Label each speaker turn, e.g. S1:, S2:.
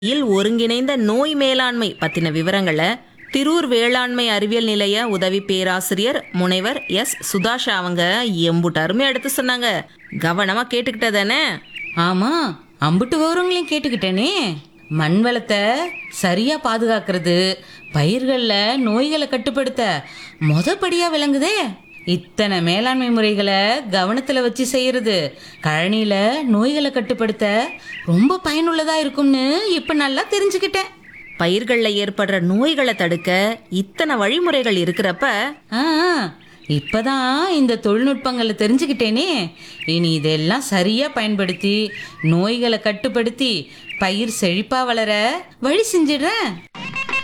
S1: இல் ஒருங்கிணைந்த நோய் மேலாண்மை பத்தின விவரங்களை திரூர் வேளாண்மை அறிவியல் நிலைய உதவி பேராசிரியர் முனைவர் எஸ் சுதாஷா அவங்க எம்புட்டு அருமையா எடுத்து சொன்னாங்க கவனமா கேட்டுக்கிட்டதானே
S2: ஆமா அம்புட்டு விவரங்களையும் கேட்டுக்கிட்டேனே மண் வளத்தை சரியா பாதுகாக்கிறது பயிர்கள்ல நோய்களை கட்டுப்படுத்த மொதப்படியா விளங்குதே இத்தனை மேலாண்மை முறைகளை கவனத்துல வச்சு செய்யறது கழனியில நோய்களை கட்டுப்படுத்த ரொம்ப பயனுள்ளதா இருக்கும்னு இப்ப நல்லா தெரிஞ்சுக்கிட்டேன்
S1: பயிர்களில் ஏற்படுற நோய்களை தடுக்க இத்தனை வழிமுறைகள் இருக்கிறப்ப
S2: ஆ இப்பதான் இந்த தொழில்நுட்பங்களை தெரிஞ்சுக்கிட்டேனே இனி இதெல்லாம் சரியா பயன்படுத்தி நோய்களை கட்டுப்படுத்தி பயிர் செழிப்பா வளர வழி செஞ்சிடுறேன்